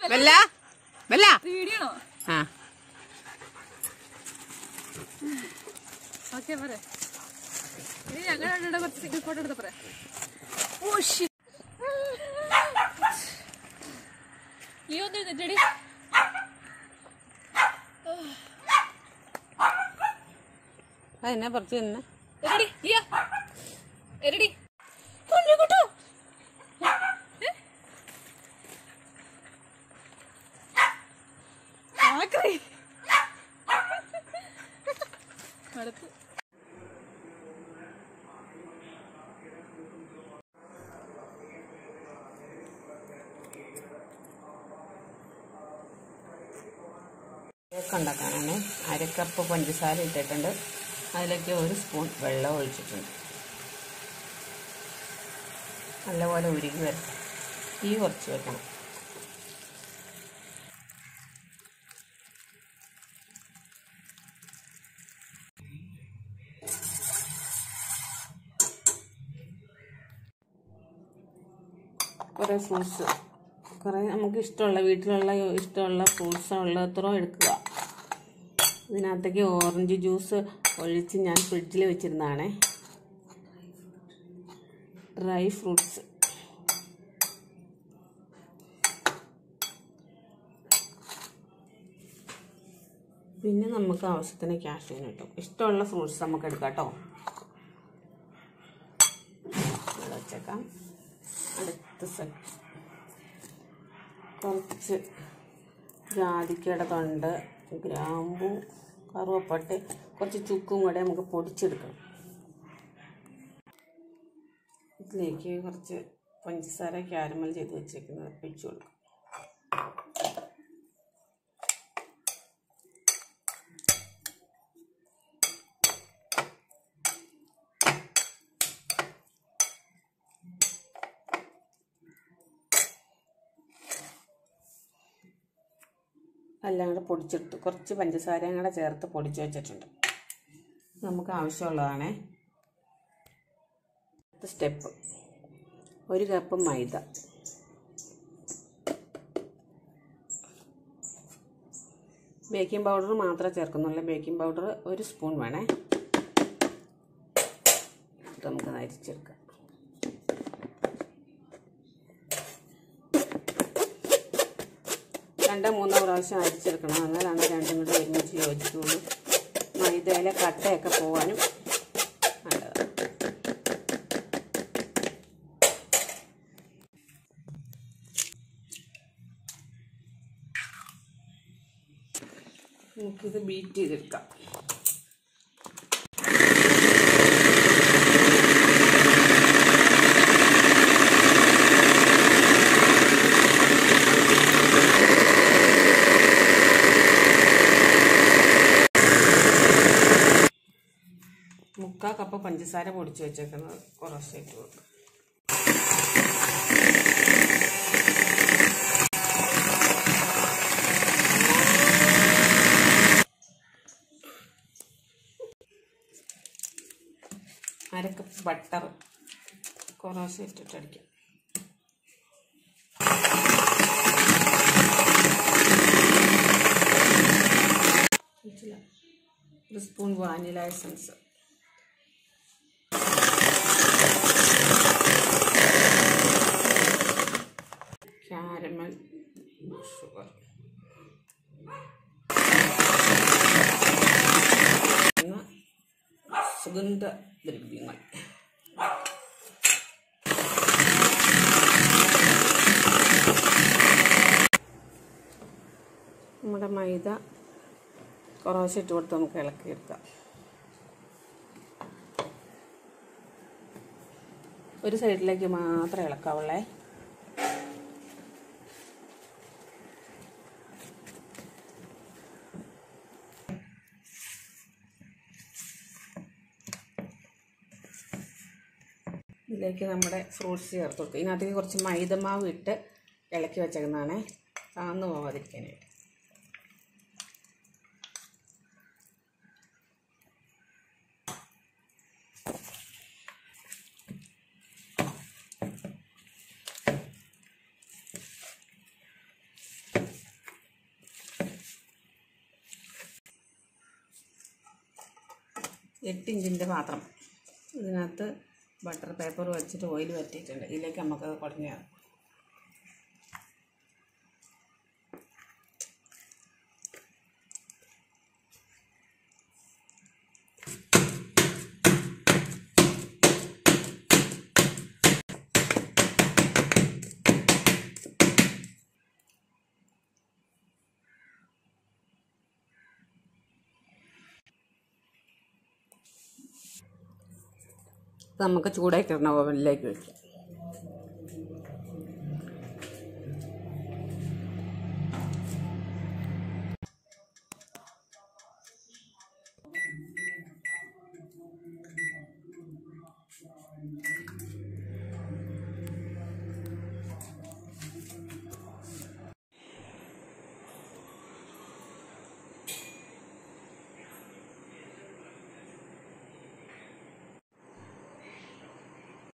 വല്ല വല്ല വീഡിയോ ആ ഓക്കെ പറ ഇനി ഞങ്ങളുടെ കുറച്ച് സിംഗിൾ ഫോട്ടോ എടുത്ത പറ ഓ ഷി നീ ഒന്ന് എഴുന്നേറ്റടി അതെന്നാ പറിച്ചു തന്നെ എരടി ലിയ എരടി കൊണ്ടു കൂട്ടോ ആക്രി അടുത്ത് കേക്ക് ഉണ്ടാക്കാനാണ് അരക്കപ്പ് പഞ്ചസാര ഇട്ടിട്ടുണ്ട് അതിലേക്ക് ഒരു സ്പൂൺ വെള്ളം ഒഴിച്ചിട്ടുണ്ട് നല്ലപോലെ ഉരുകി വരണം തീ കുറച്ച് വെക്കണം കുറേ ഫ്രൂട്ട്സ് കുറേ നമുക്ക് ഇഷ്ടമുള്ള വീട്ടിലുള്ള ഇഷ്ടമുള്ള ഫ്രൂട്ട്സ് ഉള്ളത്ര എടുക്കുക ഇതിനകത്തേക്ക് ഓറഞ്ച് ജ്യൂസ് ഒഴിച്ച് ഞാൻ ഫ്രിഡ്ജിൽ വെച്ചിരുന്നതാണേ ഡ്രൈ ഫ്രൂട്ട്സ് പിന്നെ നമുക്ക് ആവശ്യത്തിന് ക്യാഷ് കിട്ടും ഇഷ്ടമുള്ള ഫ്രൂട്ട്സ് നമുക്ക് എടുക്കാം കേട്ടോ ഇവിടെ വെച്ചേക്കാം അടുത്ത സെറ്റ് കുറച്ച് ജാതിക്കയുടെ തൊണ്ട് ഗ്രാമ്പു കറുവപ്പട്ട കുറച്ച് ചുക്കും കൂടെ നമുക്ക് പൊടിച്ചെടുക്കണം ഇതിലേക്ക് കുറച്ച് പഞ്ചസാര ക്യാരമൽ ചെയ്ത് വെച്ചേക്കുന്നത് വെച്ച് കൊടുക്കും എല്ലാം കൂടെ പൊടിച്ചെടുത്ത് കുറച്ച് പഞ്ചസാരയും കൂടെ ചേർത്ത് പൊടിച്ച് വെച്ചിട്ടുണ്ട് നമുക്ക് ആവശ്യമുള്ളതാണേ അടുത്ത സ്റ്റെപ്പ് ഒരു കപ്പ് മൈദ ബേക്കിംഗ് പൗഡർ മാത്രമേ ചേർക്കുന്നുള്ളൂ ബേക്കിംഗ് പൗഡർ ഒരു സ്പൂൺ വേണേ ഇത് നമുക്ക് അരിച്ചെടുക്കാം രണ്ടോ മൂന്നോ പ്രാവശ്യം അരിച്ചെടുക്കണം എന്നാലാണ് രണ്ടും കൂടി ഒരുമിച്ച് യോജിക്കുള്ളൂ മൈദയിലെ കട്ടയൊക്കെ പോകാനും നല്ലതാണ് നമുക്കിത് ബീറ്റ് ചെയ്തെടുക്കാം മുക്കാ കപ്പ് പഞ്ചസാര പൊടിച്ച് വെച്ചേക്കുന്നത് കുറച്ചിട്ട് കൊടുക്കും അര കപ്പ് ബട്ടർ കുറച്ച് ഇട്ടിട്ട് അടിക്കാം മനസ്സിലായോ? ഒരു spoon vanilla essence caramel sugar എന്ന സുഗന്ധ ദ്രവ്യങ്ങൾ നമ്മുടെ മൈദ കുറച്ചിട്ട് കൊടുത്ത് നമുക്ക് ഇളക്കിയെടുക്കാം ഒരു സൈഡിലേക്ക് മാത്രം ഇളക്കാവുള്ളേ ഇതിലേക്ക് നമ്മുടെ ഫ്രൂട്ട്സ് ചേർത്ത് കൊടുക്കും ഇതിനകത്തേക്ക് കുറച്ച് മൈദമാവ് ഇട്ട് ഇളക്കി വെച്ചേക്കുന്നതാണേ താന്നു പോവാതിരിക്കാനായിട്ട് എട്ട് ഇഞ്ചിൻ്റെ പാത്രം ഇതിനകത്ത് ബട്ടർ പേപ്പർ വെച്ചിട്ട് ഓയിൽ വറ്റിയിട്ടുണ്ട് ഇതിലേക്ക് നമുക്കത് കുടഞ്ഞാൽ നമുക്ക് ചൂടാക്കിയിടണ ഓവനിലേക്ക് വെക്കാം